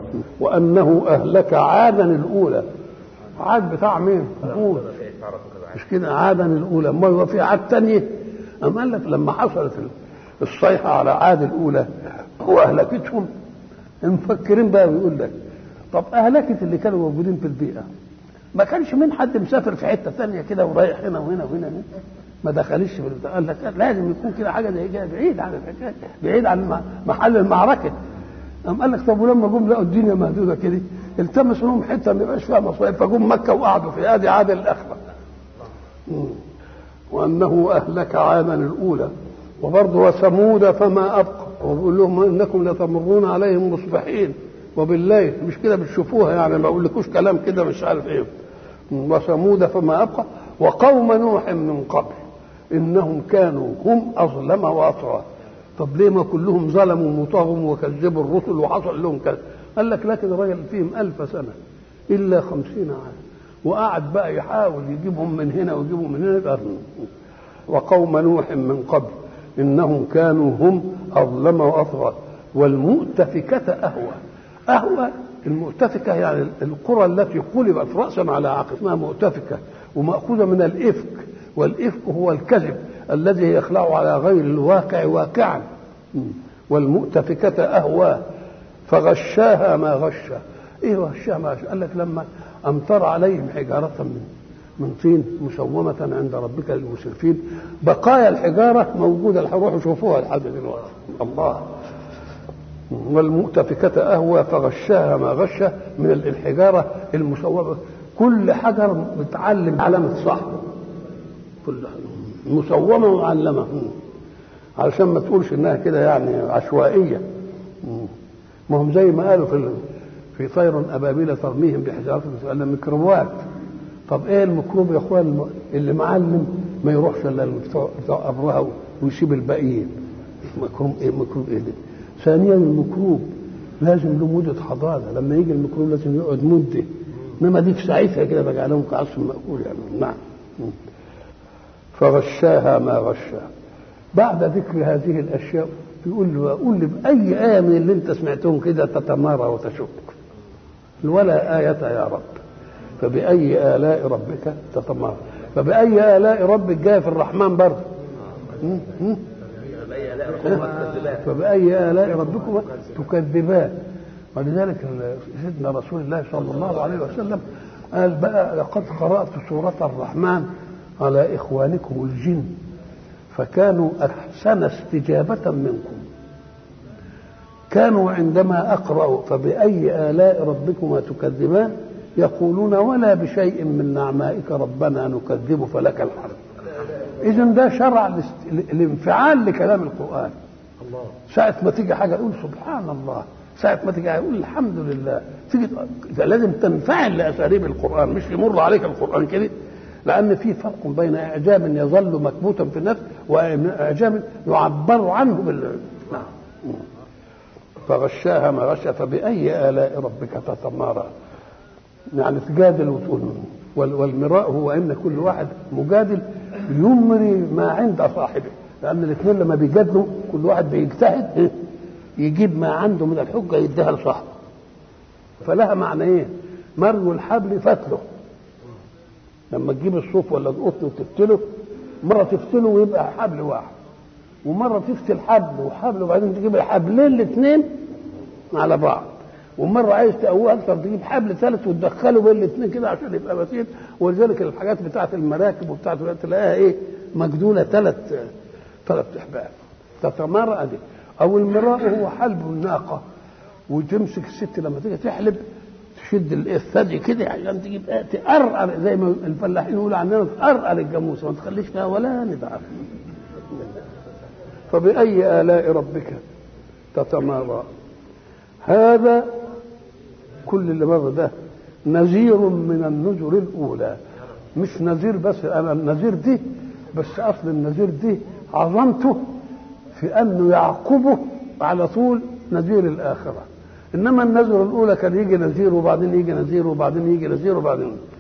وانه اهلك عادا الاولى عاد بتاع مين؟ هود مش كده عادا الاولى امال هو في عاد ثانيه أم قال لك لما حصلت الصيحه على عاد الاولى هو اهلكتهم مفكرين بقى بيقول لك طب اهلكت اللي كانوا موجودين في البيئه ما كانش من حد مسافر في حته ثانيه كده ورايح هنا وهنا وهنا ما دخلش في البتاع. قال لك لازم يكون كده حاجه زي كده بعيد عن الحكايه بعيد عن محل المعركه قام قال لك طب ولما جم لقوا الدنيا مهدوده كده التمسوا لهم حته ما يبقاش فيها مصائب فجم مكه وقعدوا في ادي عاد الاخره وانه اهلك عاما الاولى وبرضه وثمود فما ابقى وبيقول لهم انكم لتمرون عليهم مصبحين وبالليل مش كده بتشوفوها يعني ما اقولكوش كلام كده مش عارف ايه وثمود فما ابقى وقوم نوح من قبل انهم كانوا هم اظلم واطغى طب ليه ما كلهم ظلموا وطغوا وكذبوا الرسل وحصل لهم كذا قال لك لكن الراجل فيهم ألف سنة إلا خمسين عام وقعد بقى يحاول يجيبهم من هنا ويجيبهم من هنا يبقى وقوم نوح من قبل إنهم كانوا هم أظلم وأطغى والمؤتفكة أهوى أهوى المؤتفكة يعني القرى التي قلبت رأسا على عقب اسمها مؤتفكة ومأخوذة من الإفك والإفك هو الكذب الذي يخلع على غير الواقع واقعا والمؤتفكة أهوى فغشاها ما غشا ايه غشاها ما غشا قال لك لما امطر عليهم حجارة من من طين مسومة عند ربك للمسرفين بقايا الحجارة موجودة روحوا شوفوها لحد دلوقتي الله والمؤتفكة أهوى فغشاها ما غشا من الحجارة المسومة كل حجر بتعلم علامة صاحبه كل مسومة ومعلمة علشان ما تقولش انها كده يعني عشوائية ما هم زي ما قالوا في في طير ابابيل ترميهم بحجاره قال ميكروبات طب ايه الميكروب يا اخوان اللي معلم ما يروحش الا بتوع ابرها ويسيب الباقيين ميكروب ايه ميكروب ايه ده ثانيا الميكروب لازم له مده حضانه لما يجي الميكروب لازم يقعد مده انما دي في ساعتها كده بقى لهم كعصف مأكول يعني نعم فغشاها ما غشا بعد ذكر هذه الاشياء يقول له قول لي بأي آية من اللي أنت سمعتهم كده تتمارى وتشك ولا آية يا رب فبأي آلاء ربك تتمارى فبأي آلاء ربك جاي في الرحمن برضه فبأي آلاء ربكما تكذبان ولذلك سيدنا رسول الله صلى الله عليه وسلم قال بقى لقد قرأت سورة الرحمن على إخوانكم الجن فكانوا أحسن استجابة منكم كانوا عندما أقرأ فبأي آلاء ربكما تكذبان يقولون ولا بشيء من نعمائك ربنا نكذب فلك الحمد إذا ده شرع الانفعال لكلام القرآن ساعة ما تيجي حاجة يقول سبحان الله ساعة ما تيجي يقول الحمد لله تيجي لازم تنفعل لأساليب القرآن مش يمر عليك القرآن كده لأن في فرق بين إعجاب يظل مكبوتا في النفس وإعجاب يعبر عنه بال نعم فغشاها ما غشا فبأي آلاء ربك تتمارى يعني تجادل وتقول والمراء هو ان كل واحد مجادل يمري ما عند صاحبه لان الاثنين لما بيجادلوا كل واحد بيجتهد يجيب ما عنده من الحجه يديها لصاحبه فلها معنى ايه مرو الحبل فتله لما تجيب الصوف ولا القطن وتفتله مره تفتله ويبقى حبل واحد ومره تفتل حبل وحبل وبعدين تجيب الحبلين الاثنين على بعض ومره عايز تقويه اكثر تجيب حبل ثالث وتدخله بين الاثنين كده عشان يبقى بسيط ولذلك الحاجات بتاعه المراكب وبتاعه تلاقيها ايه مجدوله ثلاث ثلاث احبال تتمرأ دي او المراء هو حلب الناقه وتمسك الست لما تيجي تحلب تشد الثدي كده عشان تجيب تقرقر زي ما الفلاحين يقولوا عندنا تقرقر الجاموسه ما تخليش فيها ولا ندعه فبأي آلاء ربك تتمارى هذا كل اللي مر ده نذير من النذر الأولى مش نذير بس أنا النذير دي بس أصل النذير دي عظمته في أنه يعقبه على طول نذير الآخرة إنما النذر الأولى كان يجي نذير وبعدين يجي نذير وبعدين يجي نذير وبعدين